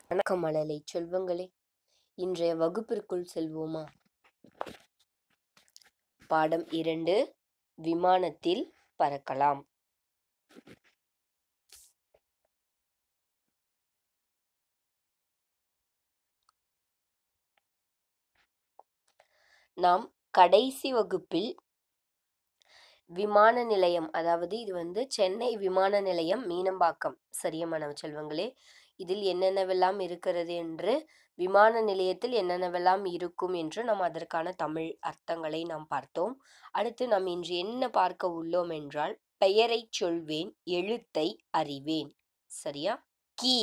வணக்கம் மழலை செல்வங்களே இன்றைய வகுப்பிற்குள் செல்வோமா பாடம் இரண்டு விமானத்தில் பறக்கலாம் நாம் கடைசி வகுப்பில் விமான நிலையம் அதாவது இது வந்து சென்னை விமான நிலையம் மீனம்பாக்கம் சரியா மாணவ செல்வங்களே இதில் என்னென்னவெல்லாம் இருக்கிறது என்று விமான நிலையத்தில் என்னென்னவெல்லாம் இருக்கும் என்று நாம் அதற்கான தமிழ் அர்த்தங்களை நாம் பார்த்தோம் அடுத்து நாம் இன்று என்ன பார்க்க உள்ளோம் என்றால் பெயரை சொல்வேன் எழுத்தை அறிவேன் சரியா கி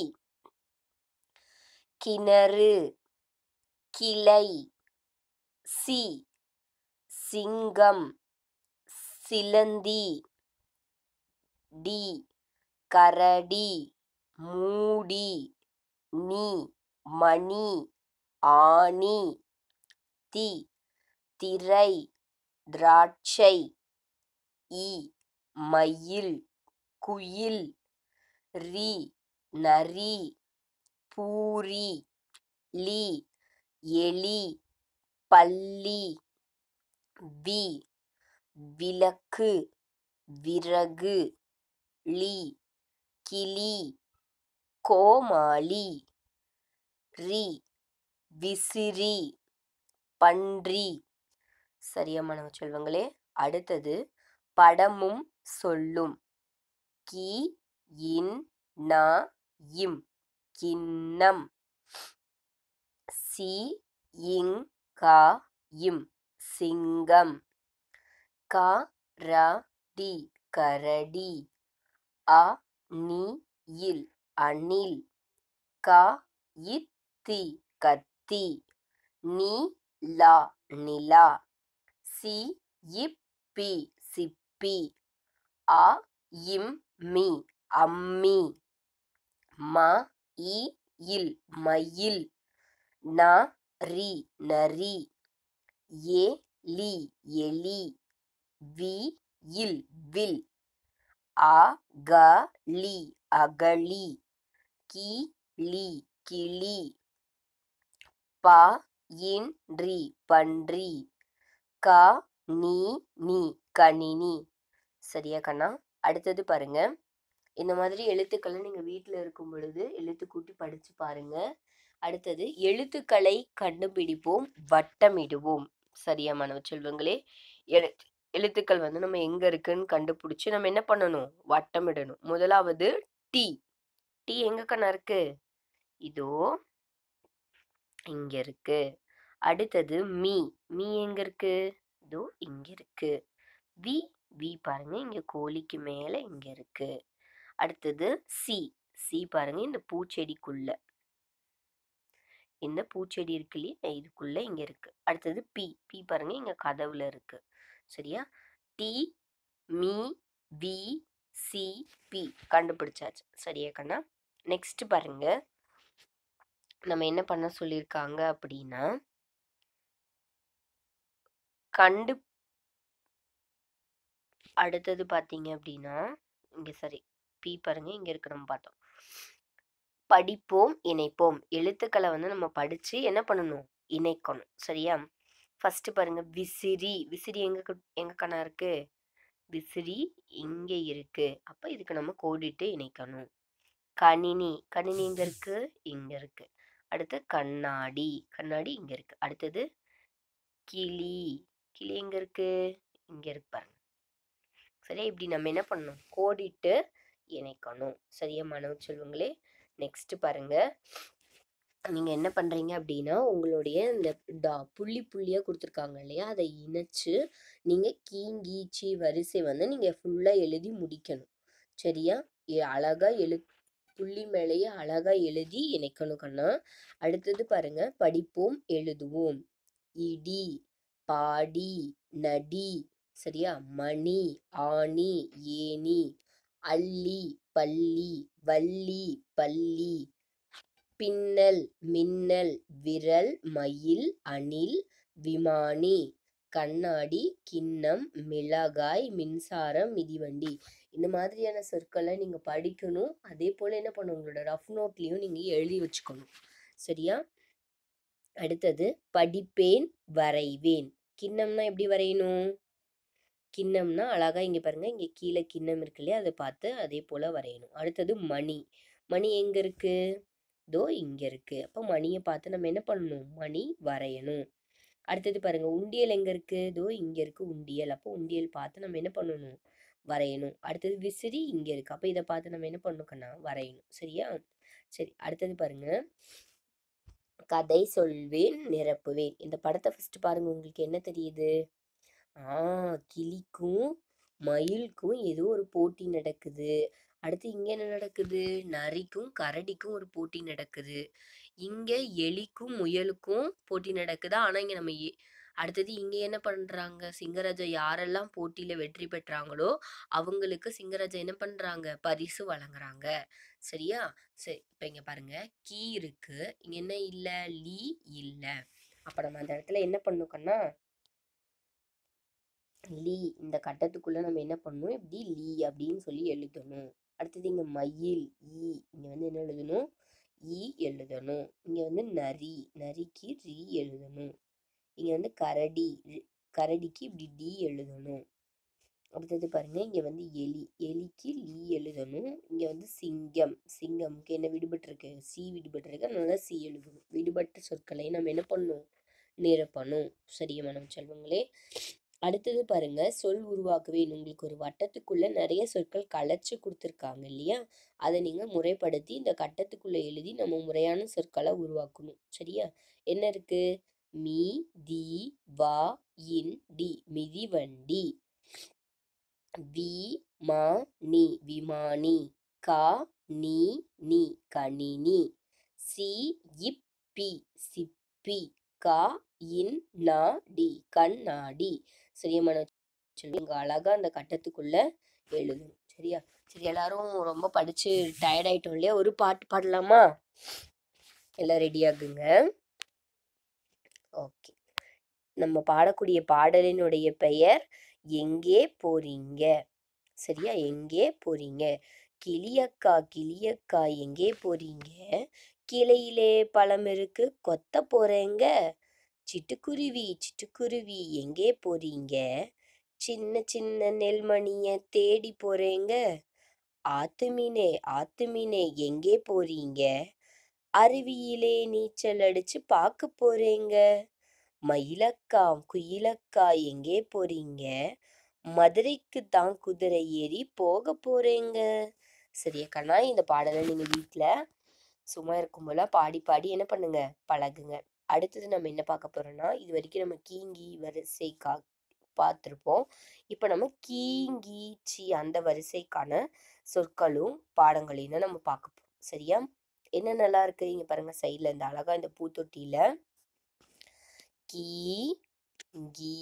கிணறு கிளை சி சிங்கம் சிலந்தி டி கரடி மூடி நீ மணி ஆணி தி திரை திராட்சை இ மயில் குயில் ரி நரி பூரி லி எலி பள்ளி வி விளக்கு விறகு லி கிளி கோமாளி ரி விசிறி பன்றி சரியா மாணவ செல்வங்களே அடுத்தது படமும் சொல்லும் கி இன் ந இம் கிண்ணம் சி இங் கா இம் சிங்கம் க ர டி கரடி அ நி இல் அணில் க இத்தி கத்தி நீ லா நிலா சி இப்பி சிப்பி அ இம் மி அம்மி ம இ இல் மயில் ந ரி நரி ஏ லி எலி வி இல் வில் அ க லி அகழி கி லி கிளி ப இன் ரி பன்றி க நீ நீ கணினி சரியா கண்ணா அடுத்தது பாருங்க இந்த மாதிரி எழுத்துக்களை நீங்க வீட்டில் இருக்கும் பொழுது எழுத்து கூட்டி படிச்சு பாருங்க அடுத்தது எழுத்துக்களை கண்டுபிடிப்போம் வட்டமிடுவோம் சரியா மாணவ செல்வங்களே எழு எழுத்துக்கள் வந்து நம்ம எங்க இருக்குன்னு கண்டுபிடிச்சு நம்ம என்ன பண்ணணும் வட்டமிடணும் முதலாவது டி டி எங்க கண்ணா இருக்கு இதோ இங்க இருக்கு அடுத்தது மீ மீ எங்க இருக்கு இதோ இங்க இருக்கு வி வி பாருங்க இங்க கோழிக்கு மேல இங்க இருக்கு அடுத்தது சி சி பாருங்க இந்த பூச்செடிக்குள்ள இந்த பூச்செடி இருக்கு இல்லையா இதுக்குள்ள இங்க இருக்கு அடுத்தது பி பி பாருங்க இங்க கதவுல இருக்கு சரியா டி மீ வி சி பி கண்டுபிடிச்சாச்சு சரியா கண்ணா நெக்ஸ்ட் பாருங்க நம்ம என்ன பண்ண சொல்லியிருக்காங்க அப்படின்னா கண்டு அடுத்தது பார்த்தீங்க அப்படின்னா இங்க சரி பி பாருங்க இங்க இருக்கு நம்ம பார்த்தோம் படிப்போம் இணைப்போம் எழுத்துக்களை வந்து நம்ம படிச்சு என்ன பண்ணணும் இணைக்கணும் சரியா ஃபர்ஸ்ட் பாருங்க விசிறி விசிறி எங்க கு- எங்க கண்ணா இருக்கு விசிறி இங்க இருக்கு அப்ப இதுக்கு நம்ம கோடிட்டு இணைக்கணும் கணினி கணினி எங்க இருக்கு இங்க இருக்கு அடுத்து கண்ணாடி கண்ணாடி இங்க இருக்கு அடுத்தது கிளி கிளி எங்க இருக்கு இங்க இருக்கு பாருங்க சரியா இப்படி நம்ம என்ன பண்ணணும் கோடிட்டு இணைக்கணும் சரியா மாணவ செல்வங்களே நெக்ஸ்ட் பாருங்க நீங்க என்ன பண்றீங்க அப்படின்னா உங்களுடைய இந்த டா- புள்ளி புள்ளியா கொடுத்துருக்காங்க இல்லையா அதை இணைச்சு நீங்க கீங்கீச்சி வரிசை வந்து நீங்க ஃபுல்லா எழுதி முடிக்கணும் சரியா எ- அழகா எழு புள்ளி மேலேயே அழகா எழுதி இணைக்கணும் கண்ணா அடுத்தது பாருங்க படிப்போம் எழுதுவோம் இடி பாடி நடி சரியா மணி ஆணி ஏணி அள்ளி பள்ளி வள்ளி பள்ளி பின்னல் மின்னல் விரல் மயில் அணில் விமானி கண்ணாடி கிண்ணம் மிளகாய் மின்சாரம் மிதிவண்டி இந்த மாதிரியான சொற்களை நீங்கள் படிக்கணும் அதே போல் என்ன பண்ணணும் உங்களோட ரஃப் நோட்லேயும் நீங்கள் எழுதி வச்சுக்கணும் சரியா அடுத்தது படிப்பேன் வரைவேன் கிண்ணம்னா எப்படி வரையணும் கிண்ணம்னா அழகா இங்கே பாருங்க இங்கே கீழே கிண்ணம் இருக்கு இல்லையா அதை பார்த்து அதே போல் வரையணும் அடுத்தது மணி மணி எங்கே இருக்கு தோ இங்கே இருக்கு அப்போ மணியை பார்த்து நம்ம என்ன பண்ணணும் மணி வரையணும் அடுத்தது பாருங்க உண்டியல் எங்கே இருக்கு தோ இங்கே இருக்கு உண்டியல் அப்போ உண்டியல் பார்த்து நம்ம என்ன பண்ணணும் வரையணும் அடுத்தது விசிறி இங்கே இருக்கு அப்போ இதை பார்த்து நம்ம என்ன பண்ணணும் கண்ணா வரையணும் சரியா சரி அடுத்தது பாருங்க கதை சொல்வேன் நிரப்புவேன் இந்த படத்தை ஃபர்ஸ்ட் பாருங்க உங்களுக்கு என்ன தெரியுது ஆ கிளிக்கும் மயிலுக்கும் ஏதோ ஒரு போட்டி நடக்குது அடுத்து இங்க என்ன நடக்குது நரிக்கும் கரடிக்கும் ஒரு போட்டி நடக்குது இங்க எலிக்கும் முயலுக்கும் போட்டி நடக்குதா ஆனா இங்க நம்ம எ- அடுத்தது இங்க என்ன பண்றாங்க சிங்கராஜா யாரெல்லாம் போட்டியில வெற்றி பெற்றாங்களோ அவங்களுக்கு சிங்கராஜா என்ன பண்றாங்க பரிசு வழங்குறாங்க சரியா சரி இப்ப இங்க பாருங்க கீ இருக்கு இங்க என்ன இல்ல லீ இல்ல அப்ப நம்ம அந்த இடத்துல என்ன பண்ணுக்கன்னா லீ இந்த கட்டத்துக்குள்ள நம்ம என்ன பண்ணணும் இப்படி லீ அப்படின்னு சொல்லி எழுதணும் அடுத்தது இங்க மயில் ஈ இங்க வந்து என்ன எழுதணும் ஈ எழுதணும் இங்க வந்து நரி நரிக்கு ரீ எழுதணும் இங்க வந்து கரடி ரி- கரடிக்கு இப்படி டி எழுதணும் அடுத்தது பாருங்க இங்க வந்து எலி எலிக்கு லீ எழுதணும் இங்க வந்து சிங்கம் சிங்கம்க்கு என்ன விடுபட்டிருக்கு சி விடுபட்டிருக்கு அதனால சி எழுதணும் விடுபட்ட சொற்களை நம்ம என்ன பண்ணணும் நிரப்பணும் சரியா மனம் செல்வங்களே அடுத்தது பாருங்க சொல் உருவாக்குவேன் உங்களுக்கு ஒரு வட்டத்துக்குள்ள நிறைய சொற்கள் கலைச்சு கொடுத்துருக்காங்க இல்லையா அதை நீங்க முறைப்படுத்தி இந்த கட்டத்துக்குள்ள எழுதி நம்ம முறையான சொற்களை உருவாக்கணும் சரியா என்ன இருக்கு மீ தி வா இன் டி மிதிவண்டி வி மா நி விமானி கா நீ நீ கணினி சி இப் பி சிப்பி கா இன் நா டி கண்ணாடி சரியான சொல்லி இங்க அழகா அந்த கட்டத்துக்குள்ள எழுதணும் சரியா சரி எல்லாரும் ரொம்ப படிச்சு டயர்ட் ஆயிட்டோம் இல்லையா ஒரு பாட்டு பாடலாமா எல்லாம் ரெடி ஆகுங்க ஓகே நம்ம பாடக்கூடிய பாடலினுடைய பெயர் எங்கே போறீங்க சரியா எங்கே போறீங்க கிளியக்கா கிளியக்கா எங்கே போறீங்க கிளையிலே பழம் இருக்கு கொத்த போறேங்க சிட்டுக்குருவி சிட்டுக்குருவி எங்கே போறீங்க சின்ன சின்ன நெல்மணிய தேடி போறேங்க ஆத்து மீனே ஆத்து மீனே எங்கே போறீங்க அருவியிலே நீச்சல் அடிச்சு பார்க்க போறேங்க மயிலக்கா குயிலக்கா எங்கே போறீங்க மதுரைக்கு தான் குதிரை ஏறி போக போறேங்க சரியா கண்ணா இந்த பாடலை நீங்க வீட்ல சும்மா இருக்கும் போல பாடி பாடி என்ன பண்ணுங்க பழகுங்க அடுத்தது நம்ம என்ன பார்க்க போறோம்னா இது வரைக்கும் நம்ம கீங்கி வரிசை கா பார்த்துருப்போம் இப்போ நம்ம கீங்கி சி அந்த வரிசைக்கான சொற்களும் பாடங்களையும் தான் நம்ம பார்க்க போறோம் சரியா என்ன நல்லா இருக்கு இங்க பாருங்க சைடுல இந்த அழகா இந்த பூத்தொட்டியில கீ கீ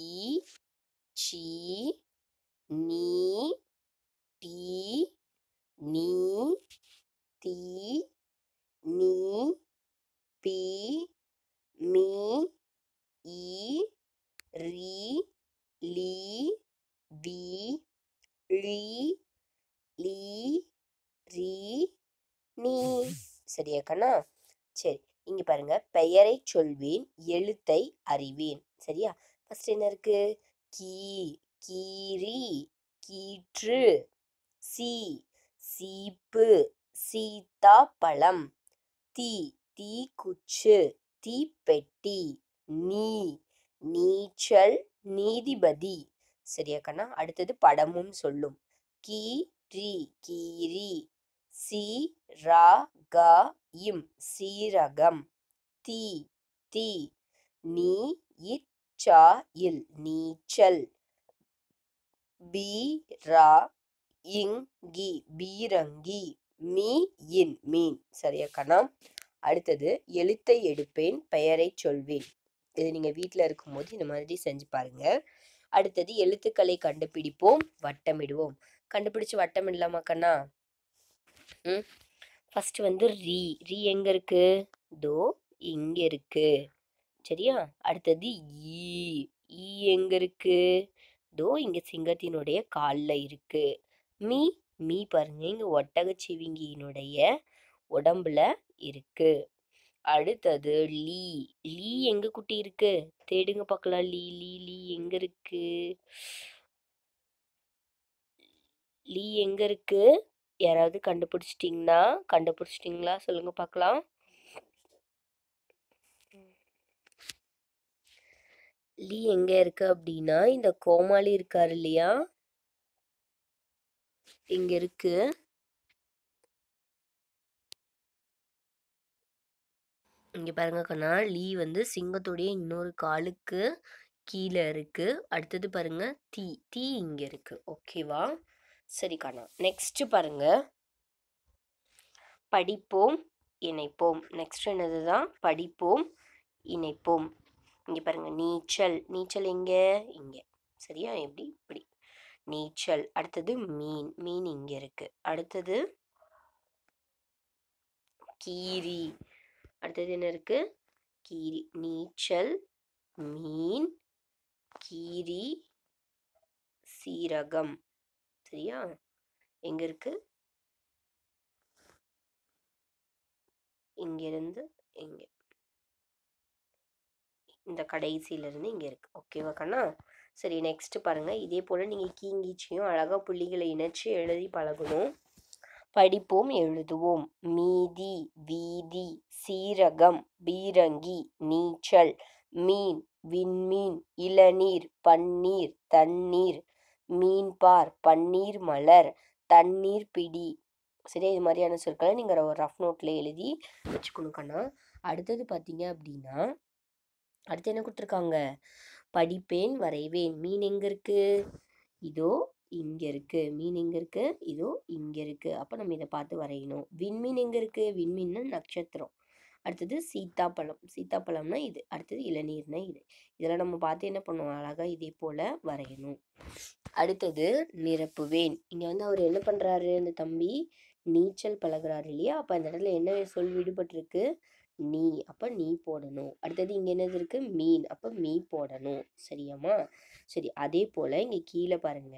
சி நீ டி நீ தி நீ பி மீ ஈ ரி லீ வி ழி லீ ரி நீ சரியா கண்ணா சரி இங்க பாருங்க பெயரை சொல்வேன் எழுத்தை அறிவேன் சரியா ஃபர்ஸ்ட் என்ன இருக்கு கீ கீரி கீற்று சி சீப்பு சீத்தாப்பழம் தீ தீக்குச்சு தீப்பெட்டி நீ நீச்சல் நீதிபதி சரியா கண்ணா அடுத்தது படமும் சொல்லும் கீ ரி கீரி சி ரா க இம் சீரகம் தீ தீ நீ இச்சா இல் நீச்சல் பீ ரா இங்கி பீரங்கி மீ இன் மீன் சரியா கண்ணா அடுத்தது எழுத்தை எடுப்பேன் பெயரை சொல்வேன் இது நீங்க வீட்டில் இருக்கும்போது இந்த மாதிரி செஞ்சு பாருங்க அடுத்தது எழுத்துக்களை கண்டுபிடிப்போம் வட்டமிடுவோம் கண்டுபிடிச்சு வட்டமிடலாமா கண்ணா ம் ஃபர்ஸ்ட் வந்து ரீ ரீ எங்க இருக்கு தோ இங்க இருக்கு சரியா அடுத்தது ஈ ஈ எங்க இருக்கு இதோ இங்க சிங்கத்தினுடைய கால்ல இருக்கு மீ மீ பாருங்க இங்க ஒட்டகச்சிவிங்கியினுடைய உடம்புல இருக்கு அடுத்தது லீ லீ எங்க குட்டி இருக்கு தேடுங்க பார்க்கலாம் லீ லீ லீ எங்க இருக்கு லீ எங்க இருக்கு யாராவது கண்டுபிடிச்சிட்டிங்கன்னா கண்டுபிடிச்சிட்டிங்களா சொல்லுங்க பார்க்கலாம் லீ எங்க இருக்கு அப்படின்னா இந்த கோமாளி இருக்காரு இல்லையா இங்க இருக்கு இங்க பாருங்க கண்ணா லீ வந்து சிங்கத்துடைய இன்னொரு காலுக்கு கீழே இருக்கு அடுத்தது பாருங்க தீ தீ இங்க இருக்கு ஓகேவா சரி கண்ணா நெக்ஸ்ட் பாருங்க படிப்போம் இணைப்போம் நெக்ஸ்ட் என்னதுதான் படிப்போம் இணைப்போம் இங்க பாருங்க நீச்சல் நீச்சல் எங்க இங்க சரியா எப்படி இப்படி நீச்சல் அடுத்தது மீன் மீன் இங்க இருக்கு அடுத்தது கீரி அடுத்தது என்ன இருக்கு கீரி நீச்சல் மீன் கீரி சீரகம் சரியா எங்க இருக்கு இங்கிருந்து இங்க இந்த கடைசியில இருந்து இங்க இருக்கு ஓகேவா கண்ணா சரி நெக்ஸ்ட் பாருங்க இதே போல நீங்க கீங்கீச்சியும் அழகா புள்ளிகளை இணைச்சு எழுதி பழகணும் படிப்போம் எழுதுவோம் மீதி வீதி சீரகம் பீரங்கி நீச்சல் மீன் விண்மீன் இளநீர் பன்னீர் தண்ணீர் மீன்பார் பன்னீர் மலர் தண்ணீர் பிடி சரியா இது மாதிரியான சொற்களை நீங்கள் ஒரு ரஃப் நோட்டில் எழுதி வச்சுக்கணும் கண்ணா அடுத்தது பார்த்தீங்க அப்படின்னா அடுத்து என்ன கொடுத்துருக்காங்க படிப்பேன் வரைவேன் மீன் எங்கே இருக்கு இதோ இங்கே இருக்கு மீன் எங்கே இருக்கு இதோ இங்கே இருக்கு அப்போ நம்ம இதை பார்த்து வரையணும் விண்மீன் எங்கே இருக்கு விண்மீன்னா நட்சத்திரம் அடுத்தது சீத்தாப்பழம் சீத்தாப்பழம்னா இது அடுத்தது இளநீர்னா இது இதெல்லாம் நம்ம பார்த்து என்ன பண்ணுவோம் அழகா இதே போல வரையணும் அடுத்தது நிரப்புவேன் இங்க வந்து அவர் என்ன பண்றாரு இந்த தம்பி நீச்சல் பழகுறாரு இல்லையா அப்ப அந்த இடத்துல என்ன சொல் விடுபட்டிருக்கு நீ அப்ப நீ போடணும் அடுத்தது இங்க என்னது இருக்கு மீன் அப்ப மீ போடணும் சரியாம்மா சரி அதே போல இங்க கீழே பாருங்க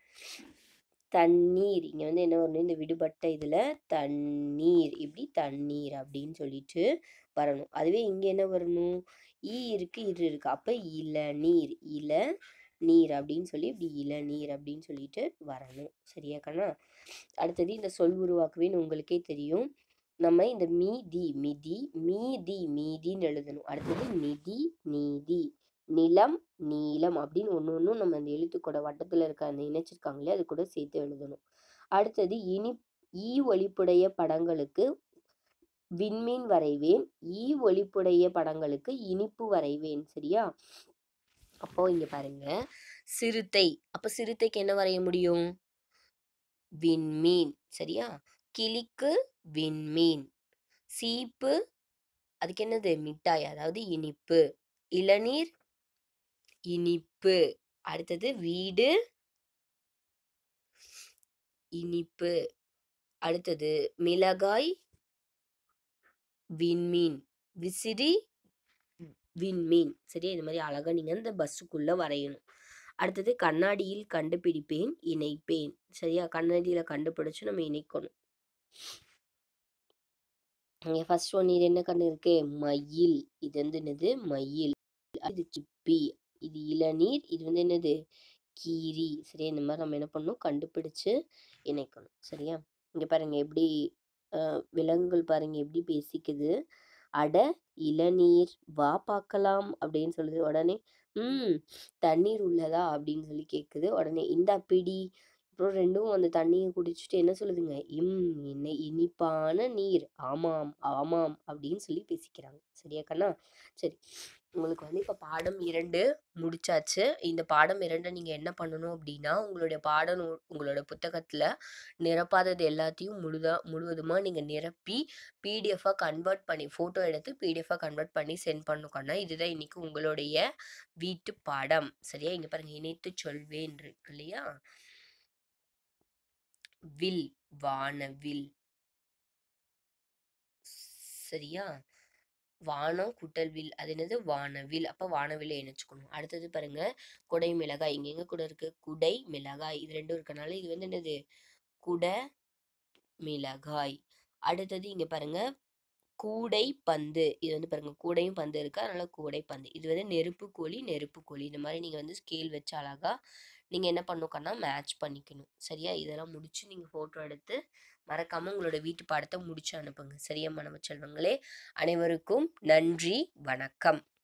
தண்ணீர் இங்க வந்து என்ன வரணும் இந்த விடுபட்ட இதுல தண்ணீர் இப்படி தண்ணீர் அப்படின்னு சொல்லிட்டு வரணும் அதுவே இங்க என்ன வரணும் ஈ இருக்கு இரு இருக்கு அப்ப இளநீர் இள நீர் அப்படின்னு சொல்லி இப்படி இளநீர் அப்படின்னு சொல்லிட்டு வரணும் சரியா கண்ணா அடுத்தது இந்த சொல் உருவாக்குவேன்னு உங்களுக்கே தெரியும் நம்ம இந்த மீதி மிதி மீதி மீதின்னு எழுதணும் அடுத்தது நிதி நீதி நிலம் நீலம் அப்படின்னு ஒன்று ஒன்றும் நம்ம அந்த எழுத்துக்கூட வட்டத்தில் இருக்க அந்த இணைச்சிருக்காங்களே அது கூட சேர்த்து எழுதணும் அடுத்தது இனி ஈ ஒளிப்புடைய படங்களுக்கு விண்மீன் வரைவேன் ஈ ஒளிப்புடைய படங்களுக்கு இனிப்பு வரைவேன் சரியா அப்போ இங்க பாருங்க சிறுத்தை அப்ப சிறுத்தைக்கு என்ன வரைய முடியும் விண்மீன் சரியா கிளிக்கு விண்மீன் சீப்பு அதுக்கு என்னது மிட்டாய் அதாவது இனிப்பு இளநீர் இனிப்பு அடுத்தது வீடு இனிப்பு அடுத்தது மிளகாய் விண்மீன் விசிறி விண்மீன் சரியா இது மாதிரி அழகா நீங்க இந்த பஸ்ஸுக்குள்ள வரையணும் அடுத்தது கண்ணாடியில் கண்டுபிடிப்பேன் இணைப்பேன் சரியா கண்ணாடியில கண்டுபிடிச்சு நம்ம இணைக்கணும் இங்க ஃபர்ஸ்ட் ஒன் இது என்ன கண்ணு இருக்கு மயில் இது வந்து என்னது மயில் இது சிப்பி இது இளநீர் இது வந்து என்னது கீரி சரியா இந்த மாதிரி நம்ம என்ன பண்ணணும் கண்டுபிடிச்சு இணைக்கணும் சரியா இங்க பாருங்க எப்படி அஹ், விலங்குகள் பாருங்க எப்படி பேசிக்குது அட இளநீர் வா பார்க்கலாம் அப்படின்னு சொல்லுது உடனே ம் தண்ணீர் உள்ளதா அப்படின்னு சொல்லி கேக்குது உடனே இந்தா பிடி அப்புறம் ரெண்டும் அந்த தண்ணியை குடிச்சிட்டு என்ன சொல்லுதுங்க இம் இனி இனிப்பான நீர் ஆமாம் ஆமாம் அப்படின்னு சொல்லி பேசிக்கிறாங்க சரியா கண்ணா சரி உங்களுக்கு வந்து இப்போ பாடம் இரண்டு முடிச்சாச்சு இந்த பாடம் இரண்டை நீங்கள் என்ன பண்ணணும் அப்படின்னா உங்களுடைய பாட நூ உங்களோட புத்தகத்தில் நிரப்பாதது எல்லாத்தையும் முழுதா முழுவதுமாக நீங்கள் நிரப்பி பிடிஎஃபாக கன்வெர்ட் பண்ணி ஃபோட்டோ எடுத்து பிடிஎஃபாக கன்வெர்ட் பண்ணி சென்ட் பண்ணணுக்கண்ணா இதுதான் இன்னைக்கு உங்களுடைய வீட்டு பாடம் சரியா இங்கே பாருங்க இணைத்து சொல்வேன் இருக்கு இல்லையா வில் வானவில் சரியா வானம் கூட்டல் வில் அது என்னது வானவில் அப்போ வானவில்லை இணைச்சுக்கணும் அடுத்தது பாருங்க குடை மிளகாய் இங்க எங்க கூட இருக்கு குடை மிளகாய் இது ரெண்டும் இருக்கனால இது வந்து என்னது குட மிளகாய் அடுத்தது இங்க பாருங்க கூடை பந்து இது வந்து பாருங்க கூடையும் பந்து இருக்கு அதனால கூடை பந்து இது வந்து நெருப்பு கோழி நெருப்பு கோழி இந்த மாதிரி நீங்க வந்து ஸ்கேல் வச்சு அழகா நீங்க என்ன பண்ணுக்கன்னா மேட்ச் பண்ணிக்கணும் சரியா இதெல்லாம் முடிச்சு நீங்க போட்டோ எடுத்து மறக்காம உங்களோட வீட்டு பாடத்தை முடிச்சு அனுப்புங்க சரியா மாணவ செல்வங்களே அனைவருக்கும் நன்றி வணக்கம்